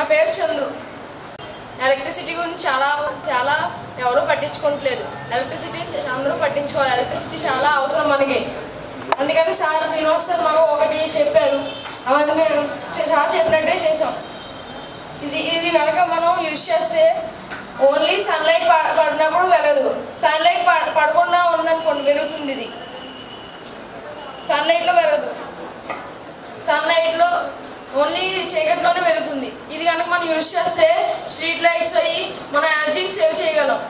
పేరు చందు ఎలక్ట్రిసిటీ గురించి చాలా చాలా ఎవరూ పట్టించుకోవట్లేదు ఎలక్ట్రిసిటీ అందరూ పట్టించుకోవాలి ఎలక్ట్రిసిటీ చాలా అవసరం మనకి అందుకని సార్ శ్రీనివాస్ సార్ మాకు ఒకటి చెప్పారు అవన్నీ మేము సార్ చెప్పినట్టే చేసాం ఇది ఇది కనుక మనం యూజ్ చేస్తే ఓన్లీ సన్లైట్ పడినప్పుడు వెలగదు సన్లైట్ పడకుండా ఉందనుకోండి వెలుగుతుంది ఇది సన్లైట్లో వెలగదు సన్లైట్లో ఓన్లీ చీకట్లోనే వెలుగుతుంది ఇది కనుక మనం యూజ్ చేస్తే స్ట్రీట్ లైట్స్ అయ్యి మన ఎనర్జీని సేవ్ చేయగలం